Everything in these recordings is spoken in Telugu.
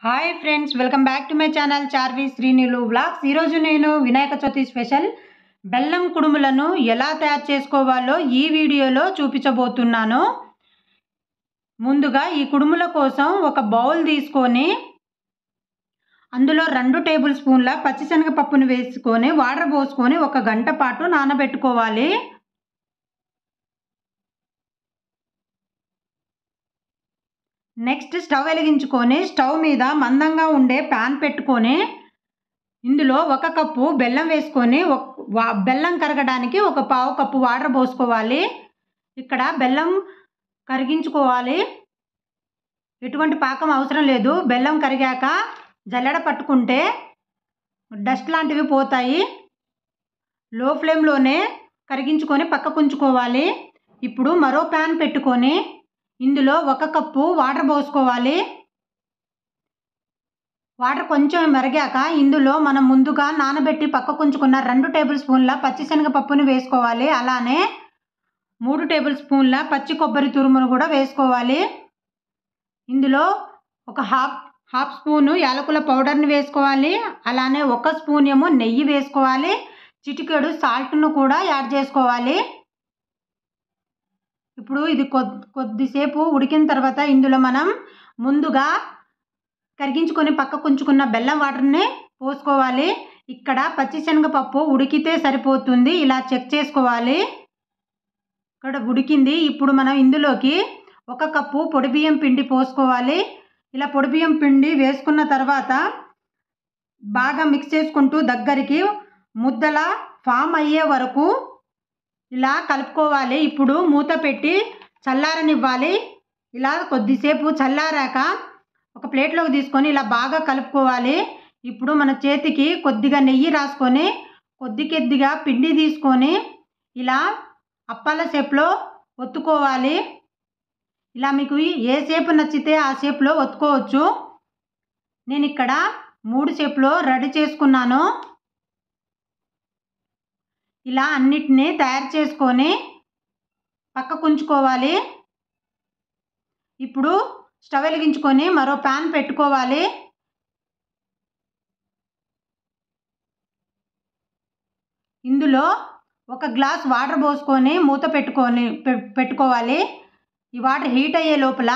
hi friends welcome back to my channel Charvi శ్రీనిలు వ్లాగ్స్ ఈరోజు నేను వినాయక చవితి స్పెషల్ బెల్లం కుడుములను ఎలా తయారు చేసుకోవాలో ఈ వీడియోలో చూపించబోతున్నాను ముందుగా ఈ కుడుముల కోసం ఒక బౌల్ తీసుకొని అందులో రెండు టేబుల్ స్పూన్ల పచ్చిశనగపప్పును వేసుకొని వాటర్ పోసుకొని ఒక గంట పాటు నానబెట్టుకోవాలి నెక్స్ట్ స్టవ్ వెలిగించుకొని స్టవ్ మీద మందంగా ఉండే ప్యాన్ పెట్టుకొని ఇందులో ఒక కప్పు బెల్లం వేసుకొని ఒక బెల్లం కరగడానికి ఒక పావు కప్పు వాటర్ పోసుకోవాలి ఇక్కడ బెల్లం కరిగించుకోవాలి ఎటువంటి పాకం అవసరం లేదు బెల్లం కరిగాక జల్లెడ పట్టుకుంటే డస్ట్ లాంటివి పోతాయి లో ఫ్లేమ్లోనే కరిగించుకొని పక్కకు ఉంచుకోవాలి ఇప్పుడు మరో ప్యాన్ పెట్టుకొని ఇందులో ఒక కప్పు వాటర్ పోసుకోవాలి వాటర్ కొంచెం మరిగాక ఇందులో మనం ముందుగా నానబెట్టి పక్కకు ఉంచుకున్న రెండు టేబుల్ స్పూన్ల పచ్చిశనగపప్పుని వేసుకోవాలి అలానే మూడు టేబుల్ స్పూన్ల పచ్చి కొబ్బరి తురుమును కూడా వేసుకోవాలి ఇందులో ఒక హాఫ్ హాఫ్ స్పూను యాలకుల పౌడర్ని వేసుకోవాలి అలానే ఒక స్పూన్ ఏమో నెయ్యి వేసుకోవాలి చిటికెడు సాల్ట్ను కూడా యాడ్ చేసుకోవాలి ఇప్పుడు ఇది కొద్ది కొద్దిసేపు ఉడికిన తర్వాత ఇందులో మనం ముందుగా కరిగించుకొని పక్కకు ఉంచుకున్న బెల్లం వాటర్ని పోసుకోవాలి ఇక్కడ పచ్చిశనగపప్పు ఉడికితే సరిపోతుంది ఇలా చెక్ చేసుకోవాలి ఇక్కడ ఉడికింది ఇప్పుడు మనం ఇందులోకి ఒక కప్పు పొడి బియ్యం పిండి పోసుకోవాలి ఇలా పొడి బియ్యం పిండి వేసుకున్న తర్వాత బాగా మిక్స్ చేసుకుంటూ దగ్గరికి ముద్దల ఫామ్ అయ్యే వరకు ఇలా కలుపుకోవాలి ఇప్పుడు మూత పెట్టి చల్లారనివ్వాలి ఇలా కొద్దిసేపు చల్లారాక ఒక ప్లేట్లోకి తీసుకొని ఇలా బాగా కలుపుకోవాలి ఇప్పుడు మన చేతికి కొద్దిగా నెయ్యి రాసుకొని కొద్ది కొద్దిగా పిండి తీసుకొని ఇలా అప్పాల షేప్లో ఒత్తుకోవాలి ఇలా మీకు ఏ షేప్ నచ్చితే ఆ షేప్లో ఒత్తుకోవచ్చు నేను ఇక్కడ మూడు షేప్లో రెడీ చేసుకున్నాను ఇలా అన్నిటినీ తయారు చేసుకొని పక్కకు ఉంచుకోవాలి ఇప్పుడు స్టవ్ వెలిగించుకొని మరో ప్యాన్ పెట్టుకోవాలి ఇందులో ఒక గ్లాస్ వాటర్ పోసుకొని మూత పెట్టుకొని పెట్టుకోవాలి ఈ వాటర్ హీట్ అయ్యే లోపల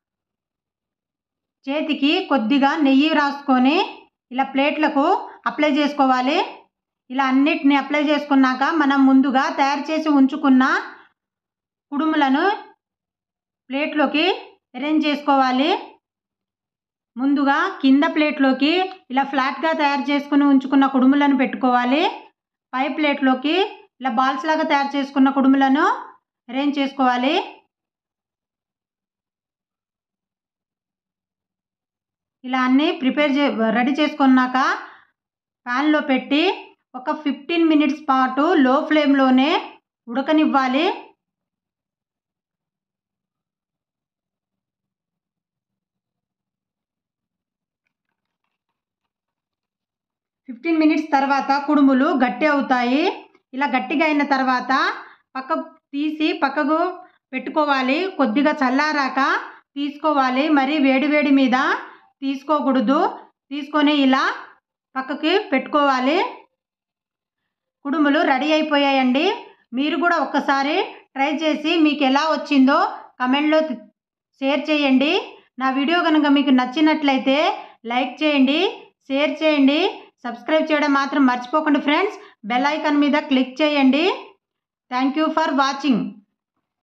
చేతికి కొద్దిగా నెయ్యి రాసుకొని ఇలా ప్లేట్లకు అప్లై చేసుకోవాలి ఇలా అన్నిటిని అప్లై చేసుకున్నాక మనం ముందుగా తయారు చేసి ఉంచుకున్న కుడుములను ప్లేట్లోకి అరేంజ్ చేసుకోవాలి ముందుగా కింద ప్లేట్లోకి ఇలా ఫ్లాట్గా తయారు చేసుకుని ఉంచుకున్న కుడుములను పెట్టుకోవాలి పై ప్లేట్లోకి ఇలా బాల్స్ లాగా తయారు చేసుకున్న కుడుములను అరేంజ్ చేసుకోవాలి ఇలా అన్నీ ప్రిపేర్ చే రెడీ చేసుకున్నాక ప్యాన్లో పెట్టి ఒక ఫిఫ్టీన్ మినిట్స్ పాటు లో ఫ్లేమ్లోనే ఉడకనివ్వాలి ఫిఫ్టీన్ మినిట్స్ తర్వాత కుడుములు గట్టి అవుతాయి ఇలా గట్టిగా అయిన తర్వాత పక్క తీసి పక్కకు పెట్టుకోవాలి కొద్దిగా చల్లారాక తీసుకోవాలి మరి వేడి వేడి మీద తీసుకోకూడదు తీసుకొని ఇలా పక్కకి పెట్టుకోవాలి కుడుములు రెడీ అయిపోయాయండి మీరు కూడా ఒక్కసారి ట్రై చేసి మీకు ఎలా వచ్చిందో కమెంట్లో షేర్ చేయండి నా వీడియో కనుక మీకు నచ్చినట్లయితే లైక్ చేయండి షేర్ చేయండి సబ్స్క్రైబ్ చేయడం మాత్రం మర్చిపోకండి ఫ్రెండ్స్ బెల్ ఐకాన్ మీద క్లిక్ చేయండి థ్యాంక్ యూ ఫర్ వాచింగ్